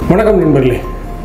வணக்கம் நண்பர்களே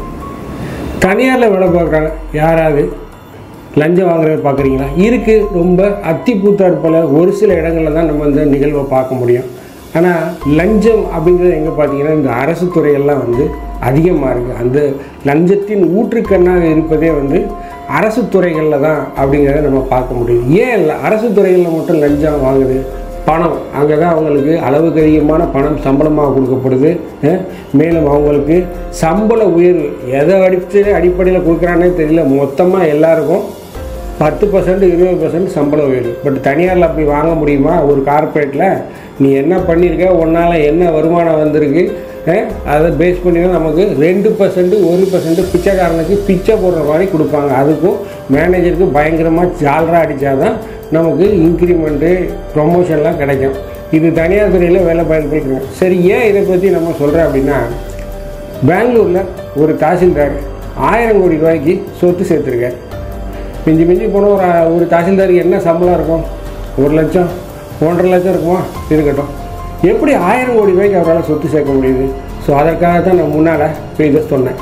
தனியாரில் வேலை பார்க்குறாங்க யாராவது லஞ்சம் வாங்குறத பார்க்குறீங்களா இருக்குது ரொம்ப அத்தி பூத்தார் போல் ஒரு சில இடங்களில் தான் நம்ம இந்த நிகழ்வை பார்க்க முடியும் ஆனால் லஞ்சம் அப்படிங்கிறது எங்கே பார்த்தீங்கன்னா இந்த அரசு துறையெல்லாம் வந்து அதிகமாக இருக்குது அந்த லஞ்சத்தின் ஊற்றுக்கண்ணாக இருப்பதே வந்து அரசு துறைகளில் தான் அப்படிங்கிறத நம்ம பார்க்க முடியும் ஏன் இல்லை அரசு துறைகளில் மட்டும் லஞ்சம் வாங்குது பணம் அங்கே தான் அவங்களுக்கு அளவுக்கு அதிகமான பணம் சம்பளமாக கொடுக்கப்படுது அஹ், மேலும் அவங்களுக்கு சம்பள உயர்வு எதை அடித்து அடிப்படையில் கொடுக்குறானே தெரியல மொத்தமாக எல்லாருக்கும் பத்து பர்சன்ட் இருபது பர்சன்ட் சம்பள உயர்வு பட் தனியாரில் அப்படி வாங்க முடியுமா ஒரு கார்ப்பரேட்டில் நீ என்ன பண்ணியிருக்க உன்னால் என்ன வருமானம் வந்திருக்கு அஹ், அதை பேஸ் பண்ணி தான் நமக்கு ரெண்டு பர்சன்ட் ஒரு பர்சன்ட் பிச்சைக்காரனுக்கு பிச்சை போடுற மாதிரி கொடுப்பாங்க அதுக்கும் மேனேஜருக்கு பயங்கரமாக ஜாலராக அடித்தாதான் நமக்கு இன்க்ரிமெண்ட்டு ப்ரொமோஷன்லாம் கிடைக்கும் இது தனியார் துறையில் வேலை பயன்படுத்துகிறோம் சரி ஏன் இதை பற்றி நம்ம சொல்கிறோம் அப்படின்னா பெங்களூரில் ஒரு தாசில்தார் ஆயிரம் கோடி ரூபாய்க்கு சொத்து சேர்த்துருக்கார் மிஞ்சி மிஞ்சி போனால் ஒரு ஒரு தாசில்தாருக்கு என்ன சம்பளம் இருக்கும் ஒரு லட்சம் ஒன்றரை லட்சம் இருக்குமா இருக்கட்டும் எப்படி ஆயிரம் கோடி ரூபாய்க்கு அவரால் சொத்து சேர்க்க முடியுது ஸோ அதற்காக தான் நான் முன்னால் போய் இதை சொன்னேன்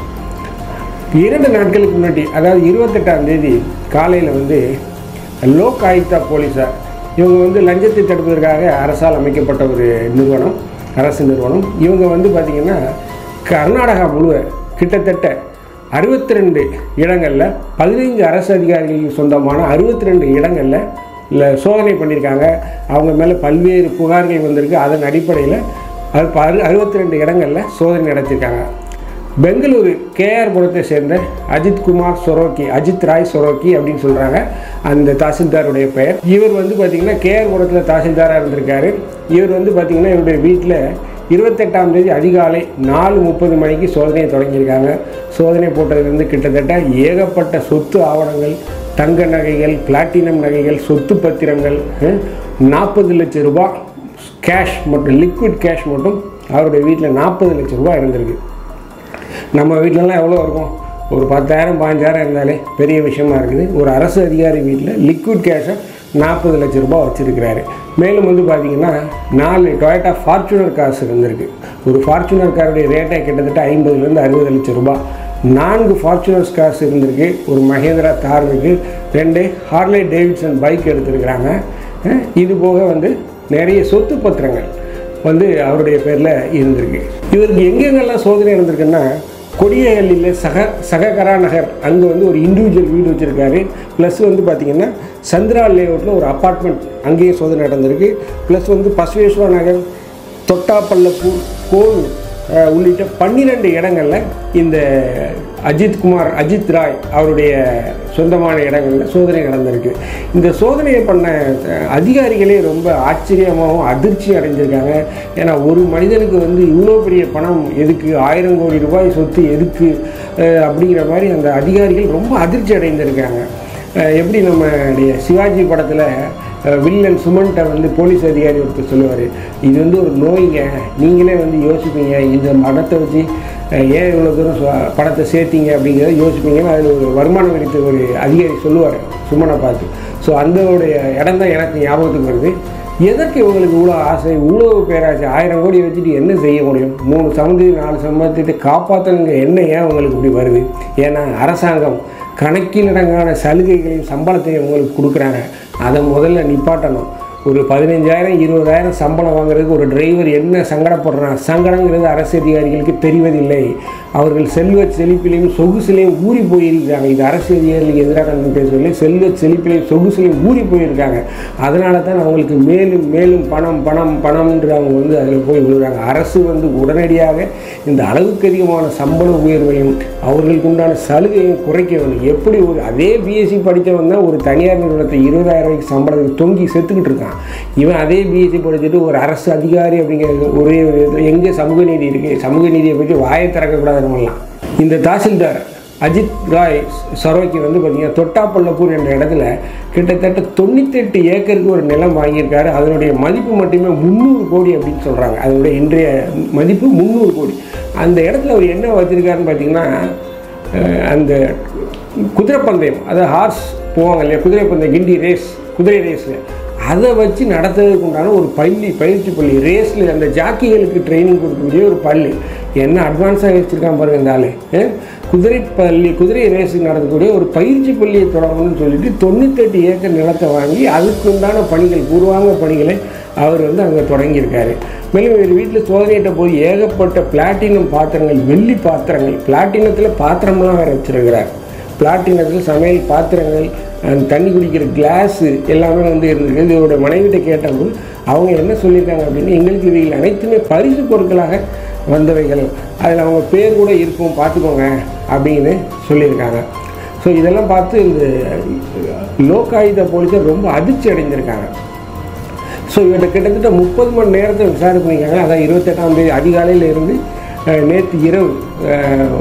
இரண்டு நாட்களுக்கு முன்னாடி அதாவது இருபத்தெட்டாம் தேதி காலையில் வந்து லோக் ஆயுக்தா போலீஸார் இவங்க வந்து லஞ்சத்தை தடுப்பதற்காக அரசால் அமைக்கப்பட்ட ஒரு நிறுவனம் அரசு நிறுவனம் இவங்க வந்து பார்த்திங்கன்னா கர்நாடகா முழுவ கிட்டத்தட்ட அறுபத்தி ரெண்டு இடங்களில் பதினைஞ்சு அரசு அதிகாரிகளுக்கு சொந்தமான அறுபத்தி ரெண்டு இடங்களில் இல்லை சோதனை பண்ணியிருக்காங்க அவங்க மேலே பல்வேறு புகார்கள் வந்திருக்கு அதன் அடிப்படையில் அது அறு அறுபத்தி ரெண்டு இடங்களில் சோதனை நடத்தியிருக்காங்க பெங்களூரு கேஆர் புரத்தை சேர்ந்த அஜித் குமார் சொரோக்கி அஜித் ராய் சொரோக்கி அப்படின்னு சொல்கிறாங்க அந்த தாசில்தாருடைய பெயர் இவர் வந்து பார்த்திங்கன்னா கேஆர் புரத்தில் தாசில்தாராக இருந்திருக்காரு இவர் வந்து பார்த்திங்கன்னா இவருடைய வீட்டில் இருபத்தெட்டாம் தேதி அதிகாலை நாலு முப்பது மணிக்கு சோதனையை தொடங்கியிருக்காங்க சோதனை போட்டதுலேருந்து கிட்டத்தட்ட ஏகப்பட்ட சொத்து ஆவணங்கள் தங்க நகைகள் பிளாட்டினம் நகைகள் சொத்து பத்திரங்கள் நாற்பது லட்சம் ரூபாய் கேஷ் மட்டும் லிக்விட் கேஷ் மட்டும் அவருடைய வீட்டில் நாற்பது லட்சம் ரூபாய் இருந்திருக்கு நம்ம வீட்டிலலாம் எவ்வளோ இருக்கும் ஒரு பத்தாயிரம் பாஞ்சாயிரம் இருந்தாலே பெரிய விஷயமா இருக்குது ஒரு அரசு அதிகாரி வீட்டில் லிக்விட் கேஷை நாற்பது லட்ச ரூபாய் வச்சுருக்கிறாரு மேலும் வந்து பார்த்திங்கன்னா நாலு டொயட்டா ஃபார்ச்சுனர் கார்ஸ் இருந்திருக்கு ஒரு ஃபார்ச்சுனர் காருடைய ரேட்டே கிட்டத்தட்ட ஐம்பதுலேருந்து அறுபது லட்சம் ரூபாய் நான்கு ஃபார்ச்சுனர்ஸ் கார்ஸ் இருந்திருக்கு ஒரு மகேந்திரா தார் இருக்குது ரெண்டு ஹார்லே டேவிட்சன் பைக் எடுத்திருக்கிறாங்க அஹ் இது போக வந்து நிறைய சொத்து பத்திரங்கள் வந்து அவருடைய பேரில் இருந்திருக்கு இவருக்கு எங்கெங்கெல்லாம் சோதனை இருந்திருக்குன்னா கொடியகல்லில் சக சககரா நகர் அங்கே வந்து ஒரு இண்டிவிஜுவல் வீடு வச்சுருக்காரு ப்ளஸ் வந்து பார்த்திங்கன்னா சந்திரா லேஅவுட்டில் ஒரு அப்பார்ட்மெண்ட் அங்கேயும் சோதனை நடந்திருக்கு ப்ளஸ் வந்து பசவேஸ்வர நகர் தொட்டாப்பள்ளப்பூர் கோவில் அஹ், உள்ளிட்ட பன்னிரெண்டு இடங்களில் இந்த அஜித் குமார் அஜித் ராய் அவருடைய சொந்தமான இடங்களில் சோதனை நடந்திருக்கு இந்த சோதனையை பண்ண அஹ், அதிகாரிகளே ரொம்ப ஆச்சரியமாகவும் அதிர்ச்சி அடைஞ்சிருக்காங்க ஏன்னா ஒரு மனிதனுக்கு வந்து இவ்வளோ பெரிய பணம் எதுக்கு ஆயிரம் கோடி ரூபாய் சொத்து எதுக்கு அஹ், அப்படிங்கிற மாதிரி அந்த அதிகாரிகள் ரொம்ப அதிர்ச்சி அடைந்திருக்காங்க அஹ், எப்படி நம்முடைய சிவாஜி படத்தில் அஹ் வில்லன் சுமன்ட்ட வந்து போலீஸ் அதிகாரி ஒருத்தர் சொல்லுவார் இது வந்து ஒரு நோய்ங்க நீங்களே வந்து யோசிப்பீங்க இந்த பணத்தை வச்சு அஹ் ஏன் இவ்வளோ தூரம் சொ- பணத்தை சேர்த்தீங்க அப்படிங்கிறத யோசிப்பீங்கன்னு அதில் ஒரு வருமானம் குறித்த ஒரு அதிகாரி சொல்லுவார் சுமனை பார்த்து ஸோ அந்தோடைய இடம் தான் எனக்கு ஞாபகத்துக்கு வருது எதற்கு இவங்களுக்கு இவ்வளோ ஆசை இவ்வளோ பேராசை ஆயிரம் கோடி வச்சுட்டு என்ன செய்ய முடியும் மூணு சமுதி நாலு சம்பளத்தை காப்பாற்றணுங்க என்ன ஏன் உங்களுக்கு இப்படி வருது ஏன்னா அரசாங்கம் கணக்கிலடங்கான சலுகைகளையும் சம்பளத்தையும் உங்களுக்கு கொடுக்குறாங்க அதை முதல்ல நிப்பாட்டணும் ஒரு பதினஞ்சாயிரம் இருபதாயிரம் சம்பளம் வாங்குறதுக்கு ஒரு டிரைவர் என்ன சங்கடப்படுறான் சங்கடங்கிறது அரசு அதிகாரிகளுக்கு தெரிவதில்லை அவர்கள் செல்வ செழிப்பிலையும் சொகுசிலையும் ஊறி போயிருக்காங்க இது அரசு அதிகாரிகளுக்கு எதிராக நான் பேசவில்லை செல்வ செழிப்பிலையும் சொகுசிலையும் ஊறி போயிருக்காங்க அதனால தான் அவங்களுக்கு மேலும் மேலும் பணம் பணம் பணம்ன்ற அவங்க வந்து அதில் போய் விழுறாங்க அரசு வந்து உடனடியாக இந்த அளவுக்கு அதிகமான சம்பள உயர்வையும் அவர்களுக்கு உண்டான சலுகையும் குறைக்க வேண்டும் எப்படி ஒரு அதே பிஎஸ்சி படித்தவன் தான் ஒரு தனியார் நிறுவனத்தை இருபதாயிரம் ரூபாய்க்கு சம்பளத்துக்கு தொங்கி செத்துக்கிட்டு இருக்கான் இவன் அதே பிஎஸ்சி படிச்சுட்டு ஒரு அரசு அதிகாரி அப்படிங்கிறது ஒரே ஒரு இது எங்கே சமூக நீதி இருக்குது சமூக நீதியை பற்றி வாயை திறக்கக்கூடாது நம்மலாம் இந்த தாசில்தார் அஜித் ராய் சரோக்கி வந்து பார்த்தீங்கன்னா தொட்டாப்பள்ளப்பூர் என்ற இடத்துல கிட்டத்தட்ட தொண்ணூத்தெட்டு ஏக்கருக்கு ஒரு நிலம் வாங்கியிருக்காரு அதனுடைய மதிப்பு மட்டுமே முந்நூறு கோடி அப்படின்னு சொல்கிறாங்க அதனுடைய இன்றைய மதிப்பு முந்நூறு கோடி அந்த இடத்துல அவர் என்ன வச்சிருக்காருன்னு பார்த்தீங்கன்னா அஹ், அந்த குதிரை பந்தயம் அதாவது ஹார்ஸ் போவாங்க இல்லையா குதிரை பந்தயம் கிண்டி ரேஸ் குதிரை ரேஸு அதை வச்சு நடத்துறதுக்கு உண்டான ஒரு பள்ளி பயிற்சி பள்ளி ரேஸில் அந்த ஜாக்கிகளுக்கு ட்ரைனிங் கொடுக்கக்கூடிய ஒரு பள்ளி என்ன அட்வான்ஸாக வச்சுருக்கான் பாருங்க இந்த ஆளு அஹ்? குதிரை பள்ளி குதிரை ரேஸ் நடக்கக்கூடிய ஒரு பயிற்சி பள்ளியை தொடங்கணும்னு சொல்லிட்டு தொண்ணூத்தெட்டு ஏக்கர் நிலத்தை வாங்கி அதுக்கு உண்டான பணிகள் பூர்வாங்க பணிகளை அவர் வந்து அங்கே தொடங்கியிருக்காரு மேலும் இவர் வீட்டில் சோதனையிட்ட போது ஏகப்பட்ட பிளாட்டினம் பாத்திரங்கள் வெள்ளி பாத்திரங்கள் பிளாட்டினத்தில் பாத்திரம்லாம் வேறு வச்சிருக்கிறார் பிளாட்டினத்தில் சமையல் பாத்திரங்கள் அஹ், தண்ணி குடிக்கிற கிளாஸு எல்லாமே வந்து இருந்திருக்கு இதோட மனைவிட்ட கேட்டபோது அவங்க என்ன சொல்லியிருக்காங்க அப்படின்னு எங்களுக்கு இவைகள் அனைத்துமே பரிசு பொருட்களாக வந்தவைகள் அதில் அவங்க பேர் கூட இருக்கும் பார்த்துக்கோங்க அப்படின்னு சொல்லியிருக்காங்க ஸோ இதெல்லாம் பார்த்து இந்த லோகாயுத போலீஸார் ரொம்ப அதிர்ச்சி அடைஞ்சிருக்காங்க ஸோ இவர்கிட்ட கிட்டத்தட்ட முப்பது மணி நேரத்தை விசாரணை பண்ணியிருக்காங்க அதான் இருபத்தெட்டாம் தேதி அதிகாலையில் இருந்து நேற்று இரவு அஹ்,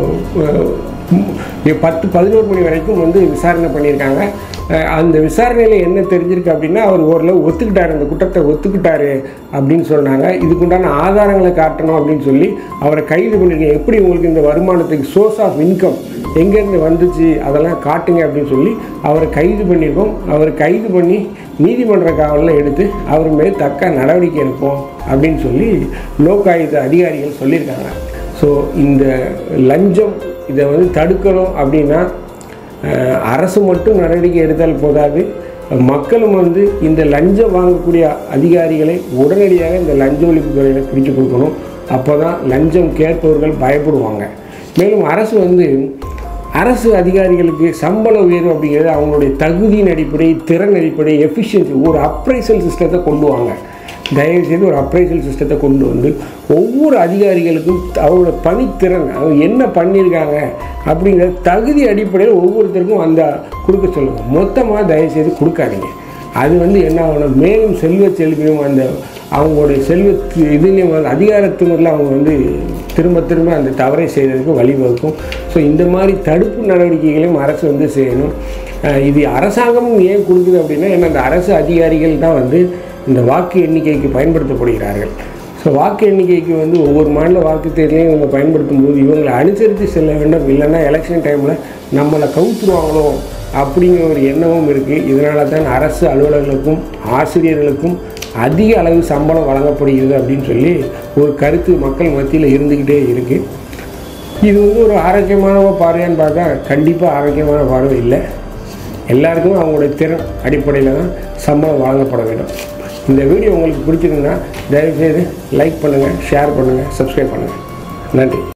அஹ், பத்து பதினோரு மணி வரைக்கும் வந்து விசாரணை பண்ணியிருக்காங்க அஹ், அந்த விசாரணையில் என்ன தெரிஞ்சிருக்கு அப்படின்னா அவர் ஓரளவு ஒத்துக்கிட்டாரு அந்த குற்றத்தை ஒத்துக்கிட்டாரு அப்படின்னு சொன்னாங்க இதுக்குண்டான ஆதாரங்களை காட்டணும் அப்படின்னு சொல்லி அவரை கைது பண்ணியிருக்கேன் எப்படி உங்களுக்கு இந்த வருமானத்துக்கு சோர்ஸ் ஆஃப் இன்கம் எங்கேருந்து வந்துச்சு அதெல்லாம் காட்டுங்க அப்படின்னு சொல்லி அவரை கைது பண்ணியிருக்கோம் அவர் கைது பண்ணி நீதிமன்ற காவலில் எடுத்து அவர் மேல் தக்க நடவடிக்கை எடுப்போம் அப்படின்னு சொல்லி லோகாயுத அதிகாரிகள் சொல்லியிருக்காங்க ஸோ இந்த லஞ்சம் இதை வந்து தடுக்கணும் அப்படின்னா அஹ், அரசு மட்டும் நடவடிக்கை எடுத்தால் போதாது மக்களும் வந்து இந்த லஞ்சம் வாங்கக்கூடிய அதிகாரிகளை உடனடியாக இந்த லஞ்ச ஒழிப்பு துறையில் பிடிச்சு கொடுக்கணும் அப்போ தான் லஞ்சம் கேட்பவர்கள் பயப்படுவாங்க மேலும் அரசு வந்து அரசு அதிகாரிகளுக்கு சம்பள உயர்வு அப்படிங்கிறது அவங்களுடைய தகுதியின் அடிப்படை திறன் அடிப்படை எஃபிஷியன்சி ஒரு அப்ரைசல் சிஸ்டத்தை கொண்டு வாங்க தயவு செய்து ஒரு அப்ரைசல் சிஸ்டத்தை கொண்டு வந்து ஒவ்வொரு அதிகாரிகளுக்கும் அவரோட பணித்திறன் அவங்க என்ன பண்ணியிருக்காங்க அப்படிங்கிற தகுதி அடிப்படையில் ஒவ்வொருத்தருக்கும் அந்த கொடுக்க சொல்லுங்கள் மொத்தமாக தயவு செய்து கொடுக்காதீங்க அது வந்து என்ன ஆகணும் மேலும் செல்வ செல்வியும் அந்த அவங்களுடைய செல்வ இதுலேயும் வந்து அதிகாரத்தினரில் அவங்க வந்து திரும்ப திரும்ப அந்த தவறை செய்வதற்கு வழிவகுக்கும் ஸோ இந்த மாதிரி தடுப்பு நடவடிக்கைகளையும் அரசு வந்து செய்யணும் அஹ் இது அரசாங்கமும் ஏன் கொடுக்குது அப்படின்னா ஏன்னா அந்த அரசு அதிகாரிகள் தான் வந்து இந்த வாக்கு எண்ணிக்கைக்கு பயன்படுத்தப்படுகிறார்கள் ஸோ வாக்கு எண்ணிக்கைக்கு வந்து ஒவ்வொரு மாநில வாக்கு தேர்தலையும் இவங்க பயன்படுத்தும் போது இவங்களை அனுசரித்து செல்ல வேண்டும் இல்லைன்னா எலெக்ஷன் டைமில் நம்மளை கவுத்துருவாங்களோ அப்படிங்கிற ஒரு எண்ணமும் இருக்குது இதனால தான் அரசு அலுவலர்களுக்கும் ஆசிரியர்களுக்கும் அதிக அளவு சம்பளம் வழங்கப்படுகிறது அப்படின்னு சொல்லி ஒரு கருத்து மக்கள் மத்தியில் இருந்துக்கிட்டே இருக்குது இது வந்து ஒரு ஆரோக்கியமான பார்வையான்னு பார்த்தா கண்டிப்பாக ஆரோக்கியமான பார்வை இல்லை எல்லாருக்குமே அவங்களுடைய திறன் அடிப்படையில் தான் சம்பளம் வழங்கப்பட வேண்டும் இந்த வீடியோ உங்களுக்கு பிடிச்சிருந்தா தயவுசெய்து லைக் பண்ணுங்கள் ஷேர் பண்ணுங்கள் சப்ஸ்கிரைப் பண்ணுங்கள் நன்றி